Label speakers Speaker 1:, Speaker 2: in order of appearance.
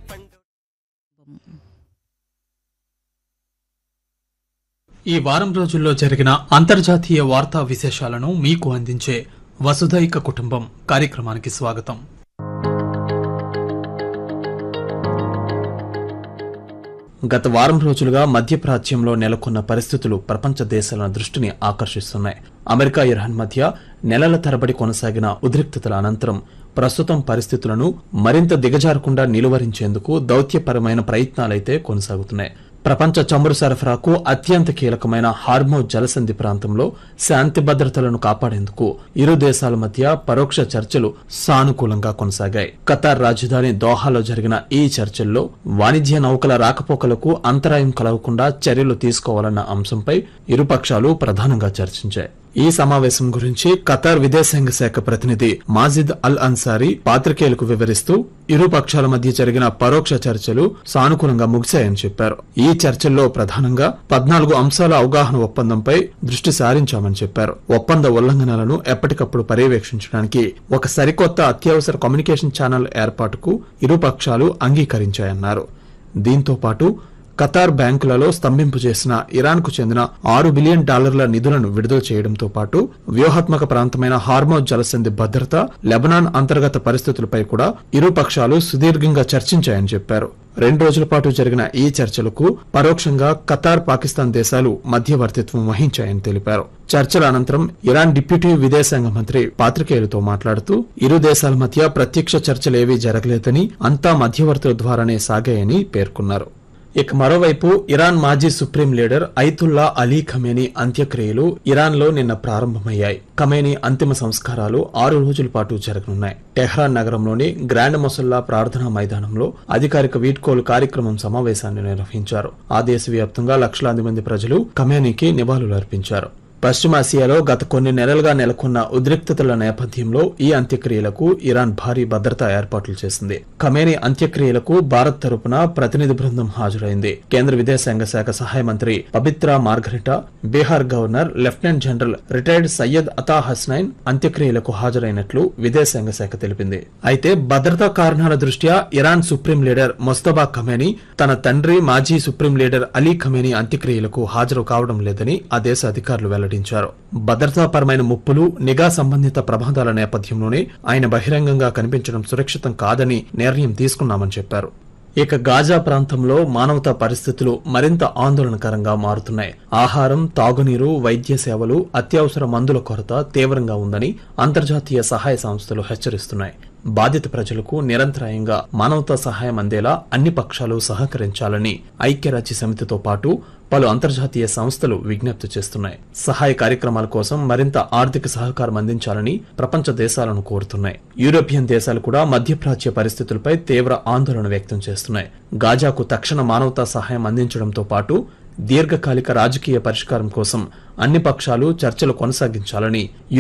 Speaker 1: ఈ వారం రోజుల్లో జరిగిన అంతర్జాతీయ వార్తా విశేషాలను మీకు అందించే వసుధైక కుటుంబం కార్యక్రమానికి స్వాగతం గత వారం రోజులుగా మధ్యప్రాచ్యంలో నెలకొన్న పరిస్థితులు ప్రపంచ దేశాల దృష్టిని ఆకర్షిస్తున్నాయి అమెరికా ఇరాన్ మధ్య నెలల తరబడి కొనసాగిన ఉద్రిక్తతల అనంతరం ప్రస్తుతం పరిస్థితులను మరింత దిగజారకుండా నిలువరించేందుకు దౌత్యపరమైన ప్రయత్నాలైతే కొనసాగుతున్నాయి ప్రపంచ చమురు సరఫరాకు అత్యంత కీలకమైన హార్మోజ్ జలసంధి ప్రాంతంలో శాంతి భద్రతలను కాపాడేందుకు ఇరు దేశాల మధ్య పరోక్ష చర్చలు సానుకూలంగా కొనసాగాయి ఖతార్ రాజధాని దోహాలో జరిగిన ఈ చర్చల్లో వాణిజ్య నౌకల రాకపోకలకు అంతరాయం కలగకుండా చర్యలు తీసుకోవాలన్న అంశంపై ఇరుపక్షాలు ప్రధానంగా చర్చించాయి ఈ సమావేశం గురించి ఖతార్ విదేశాంగ శాఖ ప్రతినిధి మాజిద్ అల్ అన్సారీ పాత్రికేయులకు వివరిస్తూ ఇరు పక్షాల మధ్య జరిగిన పరోక్ష చర్చలు సానుకూలంగా ముగిశాయని చెప్పారు ఈ చర్చల్లో ప్రధానంగా పద్నాలుగు అంశాల అవగాహన ఒప్పందంపై దృష్టి సారించామని చెప్పారు ఒప్పంద ఉల్లంఘనలను ఎప్పటికప్పుడు పర్యవేక్షించడానికి ఒక సరికొత్త అత్యవసర కమ్యూనికేషన్ ఛానల్ ఏర్పాటుకు ఇరు పక్షాలు అంగీకరించాయన్నారు దీంతో పాటు ఖతార్ బ్యాంకులలో స్తంభింపు చేసిన ఇరాన్కు చెందిన ఆరు బిలియన్ డాలర్ల నిధులను విడుదల చేయడంతో పాటు వ్యూహాత్మక ప్రాంతమైన హార్మోజ్ జలసంధి భద్రత లెబనాన్ అంతర్గత పరిస్థితులపై కూడా ఇరు పక్షాలు సుదీర్ఘంగా చర్చించాయని చెప్పారు రెండు రోజుల పాటు జరిగిన ఈ చర్చలకు పరోక్షంగా ఖతార్ పాకిస్తాన్ దేశాలు మధ్యవర్తిత్వం వహించాయని తెలిపారు చర్చల అనంతరం ఇరాన్ డిప్యూటీ విదేశాంగ మంత్రి పాత్రికేయులతో మాట్లాడుతూ ఇరు దేశాల మధ్య ప్రత్యక్ష చర్చలేవీ జరగలేదని అంతా మధ్యవర్తుల ద్వారానే సాగాయని పేర్కొన్నారు ఇక మరోవైపు ఇరాన్ మాజీ supreme leader Ayatollah Ali Khamenei అంత్యక్రియలు ఇరాన్ లో నిన్న ప్రారంభమయ్యాయి ఖమేనీ అంతిమ సంస్కారాలు ఆరు రోజుల పాటు జరగనున్నాయి టెహ్రాన్ నగరంలోని గ్రాండ్ మొసల్లా ప్రార్థనా మైదానంలో అధికారిక వీడ్కోలు కార్యక్రమం సమావేశాన్ని నిర్వహించారు ఆ దేశవ్యాప్తంగా లక్షలాది మంది ప్రజలు ఖమేనీకి నివాళులు అర్పించారు పశ్చిమాసియాలో గత కొన్ని నెలలుగా నెలకొన్న ఉద్రిక్తతల నేపథ్యంలో ఈ అంత్యక్రియలకు ఇరాన్ భారీ భద్రతా ఏర్పాట్లు చేసింది ఖమేనీ అంత్యక్రియలకు భారత్ తరపున ప్రతినిధి బృందం హాజరైంది కేంద్ర విదేశాంగ శాఖ సహాయ మంత్రి Pabitra Margherita Bihar governor lieutenant general retired Syed Ata Hasnain అంత్యక్రియలకు హాజరైనట్లు విదేశాంగ శాఖ తెలిపింది అయితే భద్రతా కారణాల దృష్ట్యా Iran supreme leader Mojtaba Khamenei తన తండ్రి మాజీ సుప్రీం లీడర్ అలీ ఖమేనీ అంత్యక్రియలకు హాజరు కావడం లేదని ఆ దేశ అధికారులు వెల్లడించారు భద్రతాపరమైన ముప్పులు నిఘా సంబంధిత ప్రమాదాల నేపథ్యంలోనే ఆయన బహిరంగంగా కనిపించడం సురక్షితం కాదని నిర్ణయం తీసుకున్నామని చెప్పారు ఇక గాజా ప్రాంతంలో మానవతా పరిస్థితులు మరింత ఆందోళనకరంగా మారుతున్నాయి ఆహారం తాగునీరు వైద్య సేవలు అత్యవసర మందుల కొరత తీవ్రంగా ఉందని అంతర్జాతీయ సహాయ సంస్థలు హెచ్చరిస్తున్నాయి బాధిత ప్రజలకు నిరంతరాయంగా మానవతా సహాయం అందేలా అన్ని పక్షాలు సహకరించాలని ఐక్యరాజ్య సమితితో పాటు పలు అంతర్జాతీయ సంస్థలు విజ్ఞప్తి చేస్తున్నాయి సహాయ కార్యక్రమాల కోసం మరింత ఆర్థిక సహకారం అందించాలని ప్రపంచ దేశాలను కోరుతున్నాయి యూరోపియన్ దేశాలు కూడా మధ్యప్రాచ్య పరిస్థితులపై తీవ్ర ఆందోళన వ్యక్తం చేస్తున్నాయి గాజాకు తక్షణ మానవతా సహాయం అందించడంతో పాటు దీర్ఘకాలిక రాజకీయ పరిష్కారం కోసం అన్ని పక్షాలు చర్చలు కొనసాగించాలని